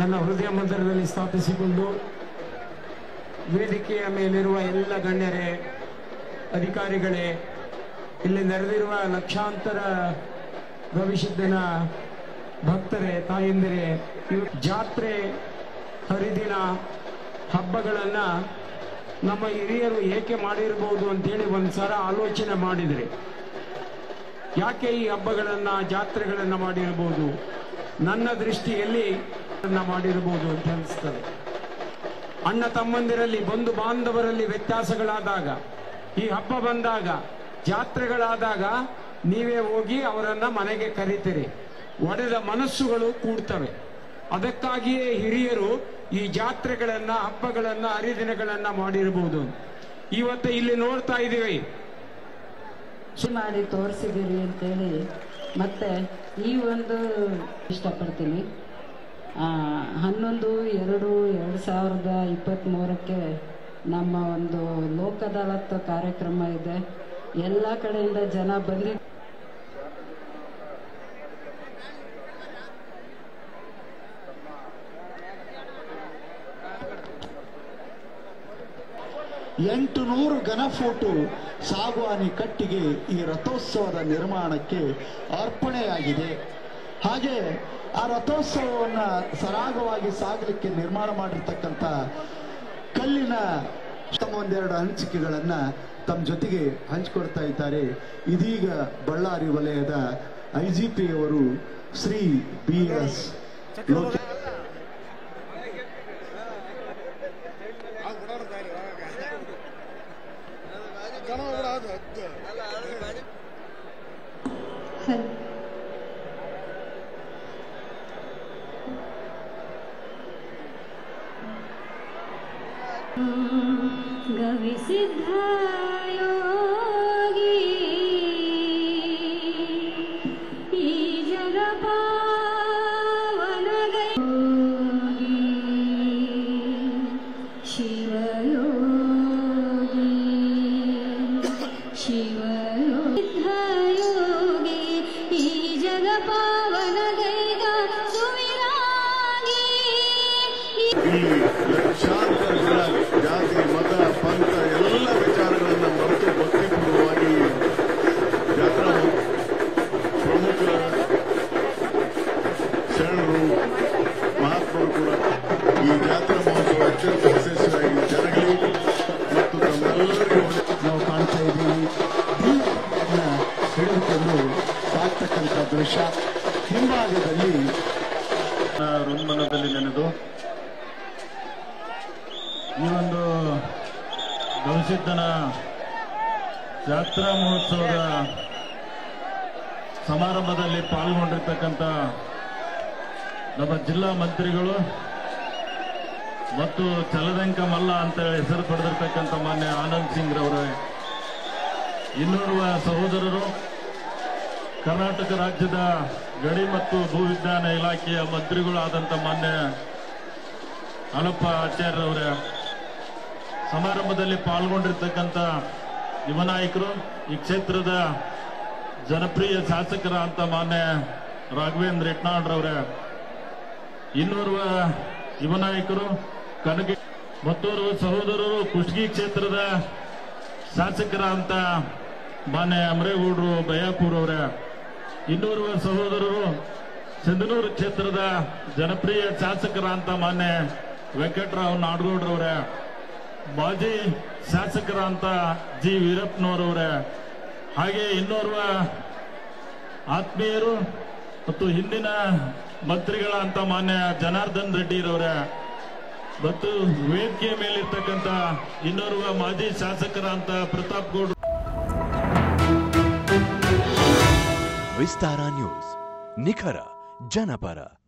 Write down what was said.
ನನ್ನ ಹೃದಯ ಮಂದಿರದಲ್ಲಿ ಸ್ಥಾಪಿಸಿಕೊಂಡು ವೇದಿಕೆಯ ಮೇಲಿರುವ ಎಲ್ಲ ಗಣ್ಯರೇ ಅಧಿಕಾರಿಗಳೇ ಇಲ್ಲಿ ನೆರೆದಿರುವ ಲಕ್ಷಾಂತರ ಭವಿಷ್ಯದ ಭಕ್ತರೇ ತಾಯಂದಿರೇ ಇವು ಜಾತ್ರೆ ಹರಿದಿನ ಹಬ್ಬಗಳನ್ನ ನಮ್ಮ ಹಿರಿಯರು ಏಕೆ ಮಾಡಿರಬಹುದು ಅಂತೇಳಿ ಒಂದ್ಸಲ ಆಲೋಚನೆ ಮಾಡಿದ್ರೆ ಯಾಕೆ ಈ ಹಬ್ಬಗಳನ್ನ ಜಾತ್ರೆಗಳನ್ನ ಮಾಡಿರಬಹುದು ನನ್ನ ದೃಷ್ಟಿಯಲ್ಲಿ ಅದನ್ನ ಮಾಡಿರಬಹುದು ಅಂತ ಅನಿಸ್ತದೆ ಅಣ್ಣ ತಮ್ಮಂದಿರಲ್ಲಿ ಬಂಧು ಬಾಂಧವರಲ್ಲಿ ವ್ಯತ್ಯಾಸಗಳಾದಾಗ ಈ ಹಬ್ಬ ಬಂದಾಗ ಜಾತ್ರೆಗಳಾದಾಗ ನೀವೇ ಹೋಗಿ ಅವರನ್ನ ಮನೆಗೆ ಕರೀತೀರಿ ಒಡೆದ ಮನಸ್ಸುಗಳು ಕೂಡ್ತವೆ ಅದಕ್ಕಾಗಿಯೇ ಹಿರಿಯರು ಈ ಜಾತ್ರೆಗಳನ್ನ ಹಬ್ಬಗಳನ್ನ ಹರಿದಿನಗಳನ್ನ ಮಾಡಿರಬಹುದು ಇವತ್ತು ಇಲ್ಲಿ ನೋಡ್ತಾ ಇದ್ದೀವಿ ಮಾಡಿ ತೋರಿಸಿದ್ದೀರಿ ಅಂತೇಳಿ ಮತ್ತೆ ಈ ಒಂದು ಇಷ್ಟಪಡ್ತೀನಿ ಆ, ಹನ್ನೊಂದು ಎರಡು ಎರಡು ಸಾವಿರದ ಇಪ್ಪತ್ತ್ಮೂರಕ್ಕೆ ನಮ್ಮ ಒಂದು ಲೋಕ ಅದಾಲತ್ ಕಾರ್ಯಕ್ರಮ ಇದೆ ಎಲ್ಲ ಕಡೆಯಿಂದ ಜನ ಬಂದಿ ಎಂಟು ನೂರು ಘನಫೂಟು ಸಾಗುವಾನಿ ಕಟ್ಟಿಗೆ ಈ ರಥೋತ್ಸವದ ನಿರ್ಮಾಣಕ್ಕೆ ಅರ್ಪಣೆಯಾಗಿದೆ ಹಾಗೆ ಆ ರಥೋತ್ಸವವನ್ನ ಸರಾಗವಾಗಿ ಸಾಗಲಿಕ್ಕೆ ನಿರ್ಮಾಣ ಮಾಡಿರ್ತಕ್ಕಂಥ ಕಲ್ಲಿನ ತಮ್ಮ ಒಂದೆರಡು ಹಂಚಿಕೆಗಳನ್ನ ತಮ್ಮ ಜೊತೆಗೆ ಹಂಚಿಕೊಡ್ತಾ ಇದ್ದಾರೆ ಇದೀಗ ಬಳ್ಳಾರಿ ವಲಯದ ಐಜಿಪಿ ಅವರು ಶ್ರೀ ಬಿ ಎಸ್ ಲೋಕ ಗವಿಸಿದ್ಧಯೋಗಿ ಈ ಜಗಪಾವನಗಯೋಗಿ ಶಿವಯೋಗಿ ಶಿವಯೋಗಿ ಸಿದ್ಧಯೋಗಿ ಈ ಜಗಪಾವನಗೈಗ ಸುವಿರಾಗಿ ಈ ಲಕ್ಷಾಂತರ ಜನ ಜಾತಿ ಮತ ಪಂಥ ಎಲ್ಲ ವಿಚಾರಗಳನ್ನ ಮರೆತು ಭಕ್ತಿಪೂರ್ವವಾಗಿ ಜಾತ್ರಾ ಪ್ರಮುಖ ಶರಣರು ಮಹಾತ್ಮರು ಕೂಡ ಈ ಜಾತ್ರಾ ಮಹೋತ್ಸವ ಅತ್ಯಂತ ಯಶಸ್ವಿಯಾಗಿ ಜರಗಲಿ ಮತ್ತು ತಮ್ಮೆಲ್ಲರಿಗೂ ಒಳ್ಳೆ ನಾವು ಕಾಣ್ತಾ ಇದ್ದೀವಿ ದೀಪವನ್ನ ಹಿಡಿದುಕೊಂಡು ಸಾಕ್ತಕ್ಕಂಥ ದೃಶ್ಯ ಹಿಂಭಾಗದಲ್ಲಿ ಋನ್ಮನದಲ್ಲಿ ನೆನೆದು ಈ ಒಂದು ಗವಿಸಿದ್ದನ ಜಾತ್ರಾ ಮಹೋತ್ಸವದ ಸಮಾರಂಭದಲ್ಲಿ ಪಾಲ್ಗೊಂಡಿರ್ತಕ್ಕಂಥ ನಮ್ಮ ಜಿಲ್ಲಾ ಮಂತ್ರಿಗಳು ಮತ್ತು ಚಲದಂಕ ಮಲ್ಲ ಅಂತ ಹೇಳಿ ಹೆಸರು ಪಡೆದಿರ್ತಕ್ಕಂಥ ಮಾನ್ಯ ಆನಂದ್ ಸಿಂಗ್ ರವರೇ ಇನ್ನೋರ್ವ ಸಹೋದರರು ಕರ್ನಾಟಕ ರಾಜ್ಯದ ಗಡಿ ಮತ್ತು ಭೂವಿಜ್ಞಾನ ಇಲಾಖೆಯ ಮಂತ್ರಿಗಳಾದಂಥ ಮಾನ್ಯ ಅನಪ್ಪ ಆಚಾರ್ಯವರ ಸಮಾರಂಭದಲ್ಲಿ ಪಾಲ್ಗೊಂಡಿರ್ತಕ್ಕಂಥ ಯುವ ನಾಯಕರು ಈ ಕ್ಷೇತ್ರದ ಜನಪ್ರಿಯ ಶಾಸಕರ ಅಂತ ಮಾನ್ಯ ರಾಘವೇಂದ್ರ ಇಟ್ನಾಳ್ರವರ ಇನ್ನೋರ್ವ ಯುವ ನಾಯಕರು ಕನಗೆ ಮತ್ತೋರ್ವ ಸಹೋದರರು ಕುಷ್ಟಗಿ ಕ್ಷೇತ್ರದ ಶಾಸಕರ ಅಂತ ಮಾನ್ಯ ಅಮರೇಗೌಡರು ಬಯಾಪುರ್ ಅವರ ಇನ್ನೋರ್ವ ಸಹೋದರರು ಸಿಂಧನೂರು ಕ್ಷೇತ್ರದ ಜನಪ್ರಿಯ ಶಾಸಕರ ಅಂತ ಮಾನ್ಯ ವೆಂಕಟರಾವ್ ನಾಡಗೌಡ್ರವರ ಮಾಜಿ ಶಾಸಕರ ಅಂತ ಜಿ ವೀರಪ್ಪನವರವರ ಹಾಗೆ ಇನ್ನೋರ್ವ ಆತ್ಮೀಯರು ಮತ್ತು ಹಿಂದಿನ ಮಂತ್ರಿಗಳ ಅಂತ ಮಾನ್ಯ ಜನಾರ್ದನ್ ರೆಡ್ಡಿರವರ ಮತ್ತು ವೇದಿಕೆಯ ಮೇಲಿರ್ತಕ್ಕಂಥ ಇನ್ನೋರ್ವ ಮಾಜಿ ಶಾಸಕರ ಅಂತ ಪ್ರತಾಪ್ ಗೌಡ್ರು ವಿಸ್ತಾರ ನ್ಯೂಸ್ ನಿಖರ ಜನಪರ